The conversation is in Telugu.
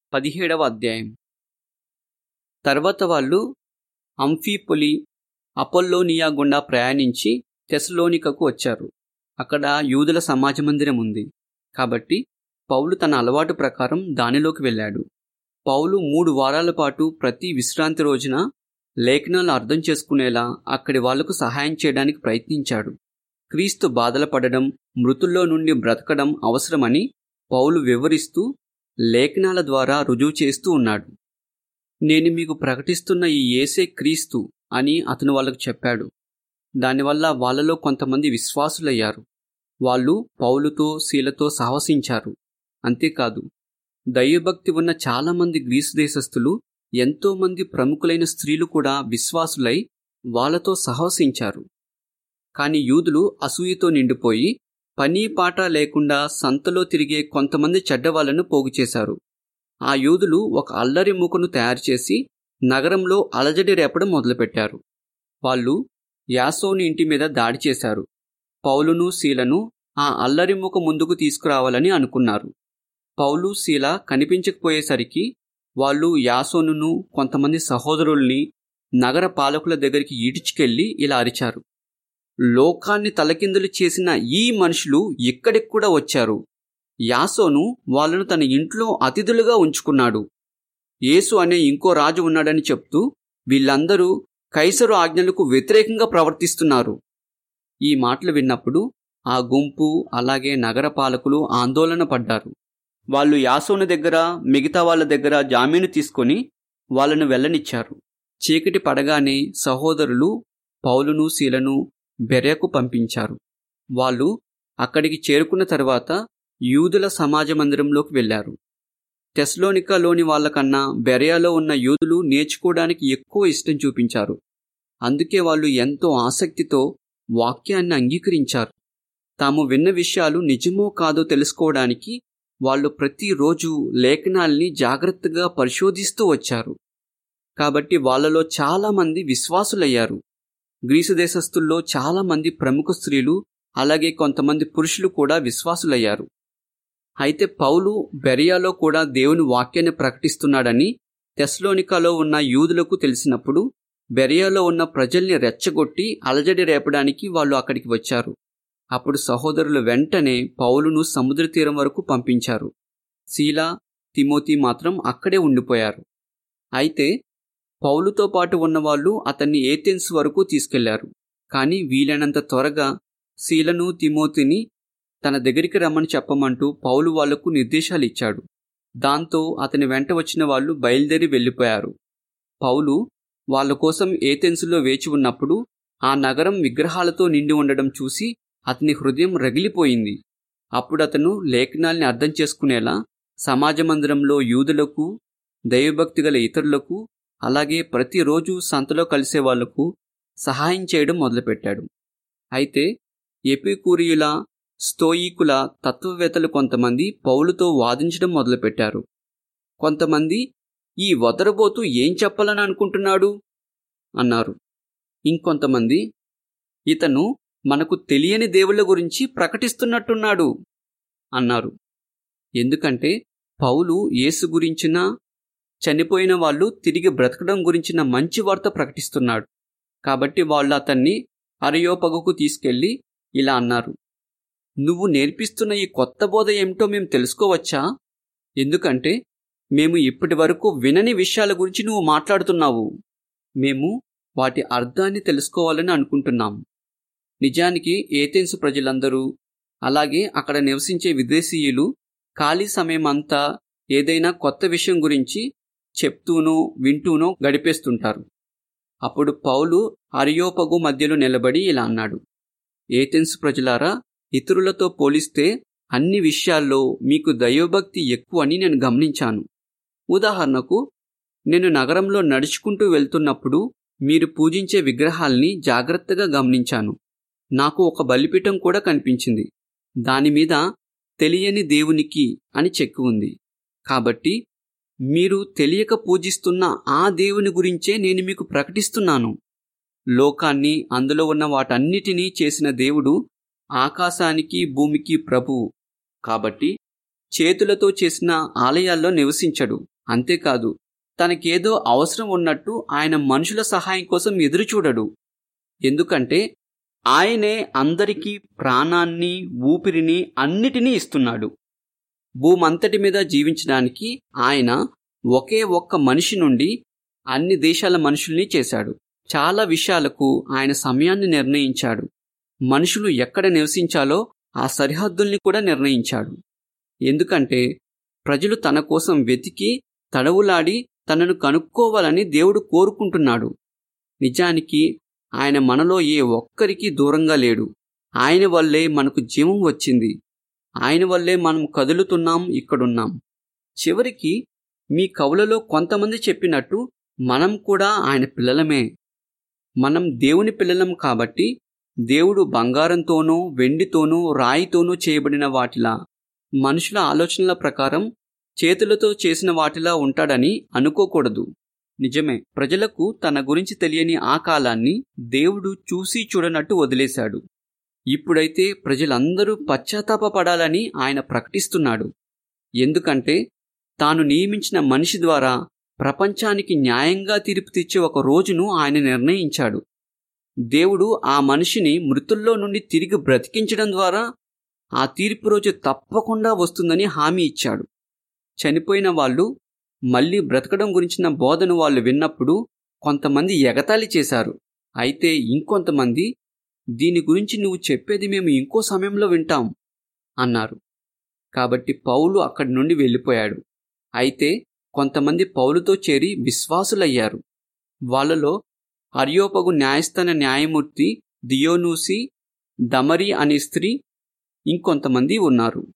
పదిహేడవ అధ్యాయం తర్వాత వాళ్ళు అంఫీపొలి అపోల్లోనియా గుండా ప్రయాణించి తెసలోనికకు వచ్చారు అక్కడ యూదుల సమాజ మందిరం ఉంది కాబట్టి పౌలు తన అలవాటు ప్రకారం దానిలోకి వెళ్ళాడు పౌలు మూడు వారాల పాటు ప్రతి విశ్రాంతి రోజున లేఖనాలు అర్థం చేసుకునేలా అక్కడి వాళ్లకు సహాయం చేయడానికి ప్రయత్నించాడు క్రీస్తు బాధల పడడం మృతుల్లో నుండి బ్రతకడం అవసరమని పౌలు వివరిస్తూ లేఖనాల ద్వారా రుజువు చేస్తూ ఉన్నాడు నేను మీకు ప్రకటిస్తున్న ఈ ఏసే క్రీస్తు అని అతను వాళ్ళకు చెప్పాడు దానివల్ల వాళ్ళలో కొంతమంది విశ్వాసులయ్యారు వాళ్ళు పౌలుతో శీలతో సాహసించారు అంతేకాదు దైవభక్తి ఉన్న చాలామంది గ్రీసు దేశస్థులు ఎంతోమంది ప్రముఖులైన స్త్రీలు కూడా విశ్వాసులై వాళ్ళతో సాహసించారు కాని యూదులు అసూయతో నిండిపోయి పని పాట లేకుండా సంతలో తిరిగే కొంతమంది చెడ్డవాళ్లను పోగు చేశారు ఆ యూదులు ఒక అల్లరి మూకను తయారు చేసి నగరంలో అలజడి రేపడం మొదలుపెట్టారు వాళ్ళు యాసోని ఇంటి మీద దాడి చేశారు పౌలును శీలను ఆ అల్లరి మూక ముందుకు తీసుకురావాలని అనుకున్నారు పౌలు శీల కనిపించకపోయేసరికి వాళ్ళు యాసోనును కొంతమంది సహోదరుల్ని నగర పాలకుల దగ్గరికి ఈడ్చుకెళ్లి ఇలా అరిచారు లోకాన్ని తలకిందులు చేసిన ఈ మనుషులు ఇక్కడికి కూడా వచ్చారు యాసోను వాళ్ళను తన ఇంట్లో అతిథులుగా ఉంచుకున్నాడు యేసు అనే ఇంకో రాజు ఉన్నాడని చెప్తూ వీళ్ళందరూ కైసరు ఆజ్ఞలకు వ్యతిరేకంగా ప్రవర్తిస్తున్నారు ఈ మాటలు విన్నప్పుడు ఆ గుంపు అలాగే నగర పాలకులు ఆందోళన పడ్డారు వాళ్ళు యాసోను దగ్గర మిగతా వాళ్ళ దగ్గర జామీను తీసుకొని వాళ్ళను వెళ్ళనిచ్చారు చీకటి పడగానే సహోదరులు పౌలును శీలను బెర్యకు పంపించారు వాళ్ళు అక్కడికి చేరుకున్న తర్వాత యూదుల సమాజ మందిరంలోకి వెళ్లారు టెస్లోనికాలోని వాళ్ళకన్నా బెరయాలో ఉన్న యూదులు నేర్చుకోవడానికి ఎక్కువ ఇష్టం చూపించారు అందుకే వాళ్ళు ఎంతో ఆసక్తితో వాక్యాన్ని అంగీకరించారు తాము విన్న విషయాలు నిజమో కాదో తెలుసుకోవడానికి వాళ్ళు ప్రతిరోజు లేఖనాల్ని జాగ్రత్తగా పరిశోధిస్తూ వచ్చారు కాబట్టి వాళ్ళలో చాలామంది విశ్వాసులయ్యారు గ్రీసు దేశస్థుల్లో చాలామంది ప్రముఖ స్త్రీలు అలాగే కొంతమంది పురుషులు కూడా విశ్వాసులయ్యారు అయితే పౌలు బెరియాలో కూడా దేవుని వాక్యాన్ని ప్రకటిస్తున్నాడని తెస్లోనికాలో ఉన్న యూదులకు తెలిసినప్పుడు బెరియాలో ఉన్న ప్రజల్ని రెచ్చగొట్టి అలజడి రేపడానికి వాళ్ళు అక్కడికి వచ్చారు అప్పుడు సహోదరులు వెంటనే పౌలును సముద్ర తీరం వరకు పంపించారు శీలా తిమోతి మాత్రం అక్కడే ఉండిపోయారు అయితే పౌలుతో పాటు ఉన్నవాళ్ళు అతన్ని ఏథెన్స్ వరకు తీసుకెళ్లారు కానీ వీలైనంత త్వరగా శీలను తిమోతిని తన దగ్గరికి రమ్మని చెప్పమంటూ పౌలు వాళ్లకు నిర్దేశాలు ఇచ్చాడు దాంతో అతని వెంట వచ్చిన వాళ్ళు బయలుదేరి వెళ్ళిపోయారు పౌలు వాళ్ళ కోసం ఏథెన్సులో వేచి ఉన్నప్పుడు ఆ నగరం విగ్రహాలతో నిండి ఉండడం చూసి అతని హృదయం రగిలిపోయింది అప్పుడు అతను లేఖనాల్ని అర్థం చేసుకునేలా సమాజ మందిరంలో యూదులకు దైవభక్తి గల ఇతరులకు అలాగే ప్రతిరోజు సంతలో కలిసే వాళ్లకు సహాయం చేయడం మొదలుపెట్టాడు అయితే ఎపికూరియుల స్తోయికుల తత్వవేత్తలు కొంతమంది పౌలుతో వాదించడం మొదలుపెట్టారు కొంతమంది ఈ వదరబోతు ఏం చెప్పాలని అనుకుంటున్నాడు అన్నారు ఇంకొంతమంది ఇతను మనకు తెలియని దేవుళ్ళ గురించి ప్రకటిస్తున్నట్టున్నాడు అన్నారు ఎందుకంటే పౌలు యేసు గురించిన చనిపోయిన వాళ్ళు తిరిగి బ్రతకడం గురించిన మంచి వార్త ప్రకటిస్తున్నాడు కాబట్టి వాళ్ళు అతన్ని అరయోపగకు తీసుకెళ్లి ఇలా అన్నారు నువ్వు నేర్పిస్తున్న ఈ కొత్త బోధ ఏమిటో మేము తెలుసుకోవచ్చా ఎందుకంటే మేము ఇప్పటి వరకు వినని విషయాల గురించి నువ్వు మాట్లాడుతున్నావు మేము వాటి అర్థాన్ని తెలుసుకోవాలని అనుకుంటున్నాం నిజానికి ఏథెన్స్ ప్రజలందరూ అలాగే అక్కడ నివసించే విదేశీయులు ఖాళీ సమయం అంతా ఏదైనా కొత్త విషయం గురించి చెప్తూనో వింటూనో గడిపేస్తుంటారు అప్పుడు పౌలు అరియోపగు మధ్యలో నిలబడి ఇలా అన్నాడు ఏథెన్స్ ప్రజలారా ఇతరులతో పోలిస్తే అన్ని విషయాల్లో మీకు దైవభక్తి ఎక్కువని నేను గమనించాను ఉదాహరణకు నేను నగరంలో నడుచుకుంటూ వెళ్తున్నప్పుడు మీరు పూజించే విగ్రహాల్ని జాగ్రత్తగా గమనించాను నాకు ఒక బలిపీఠం కూడా కనిపించింది దానిమీద తెలియని దేవునికి అని చెక్కి ఉంది కాబట్టి మీరు తెలియక పూజిస్తున్న ఆ దేవుని గురించే నేను మీకు ప్రకటిస్తున్నాను లోకాన్ని అందులో ఉన్న వాటన్నిటినీ చేసిన దేవుడు ఆకాశానికి భూమికి ప్రభువు కాబట్టి చేతులతో చేసిన ఆలయాల్లో నివసించడు అంతేకాదు తనకేదో అవసరం ఉన్నట్టు ఆయన మనుషుల సహాయం కోసం ఎదురుచూడడు ఎందుకంటే ఆయనే అందరికీ ప్రాణాన్ని ఊపిరిని అన్నిటినీ ఇస్తున్నాడు భూమంతటి మీద జీవించడానికి ఆయన ఒకే ఒక్క మనిషి నుండి అన్ని దేశాల మనుషుల్ని చేశాడు చాలా విషయాలకు ఆయన సమయాన్ని నిర్ణయించాడు మనుషులు ఎక్కడ నివసించాలో ఆ సరిహద్దుల్ని కూడా నిర్ణయించాడు ఎందుకంటే ప్రజలు తన కోసం వెతికి తడవులాడి తనను కనుక్కోవాలని దేవుడు కోరుకుంటున్నాడు నిజానికి ఆయన మనలో ఏ ఒక్కరికి దూరంగా లేడు ఆయన వల్లే మనకు జీవం వచ్చింది ఆయన వల్లే మనం కదులుతున్నాం ఇక్కడున్నాం చివరికి మీ కవులలో కొంతమంది చెప్పినట్టు మనం కూడా ఆయన పిల్లలమే మనం దేవుని పిల్లలం కాబట్టి దేవుడు బంగారంతోనూ వెండితోనూ రాయితోనూ చేయబడిన వాటిలా మనుషుల ఆలోచనల ప్రకారం చేతులతో చేసిన వాటిలా ఉంటాడని అనుకోకూడదు నిజమే ప్రజలకు తన గురించి తెలియని ఆ కాలాన్ని దేవుడు చూసి చూడనట్టు వదిలేశాడు ఇప్పుడైతే ప్రజలందరూ పశ్చాత్తాపపడాలని ఆయన ప్రకటిస్తున్నాడు ఎందుకంటే తాను నియమించిన మనిషి ద్వారా ప్రపంచానికి న్యాయంగా తీర్పు తెచ్చే ఒక రోజును ఆయన నిర్ణయించాడు దేవుడు ఆ మనిషిని మృతుల్లో నుండి తిరిగి బ్రతికించడం ద్వారా ఆ తీర్పు రోజు తప్పకుండా వస్తుందని హామీ ఇచ్చాడు చనిపోయిన వాళ్ళు మళ్ళీ బ్రతకడం గురించిన బోధను వాళ్ళు విన్నప్పుడు కొంతమంది ఎగతాళి చేశారు అయితే ఇంకొంతమంది దీని గురించి నువ్వు చెప్పేది మేము ఇంకో సమయంలో వింటాం అన్నారు కాబట్టి పౌలు అక్కడి నుండి వెళ్ళిపోయాడు అయితే కొంతమంది పౌలుతో చేరి విశ్వాసులయ్యారు వాళ్ళలో అర్యోపగు న్యాయస్థాన న్యాయమూర్తి దియోనూసి దమరి అనే స్త్రీ ఇంకొంతమంది ఉన్నారు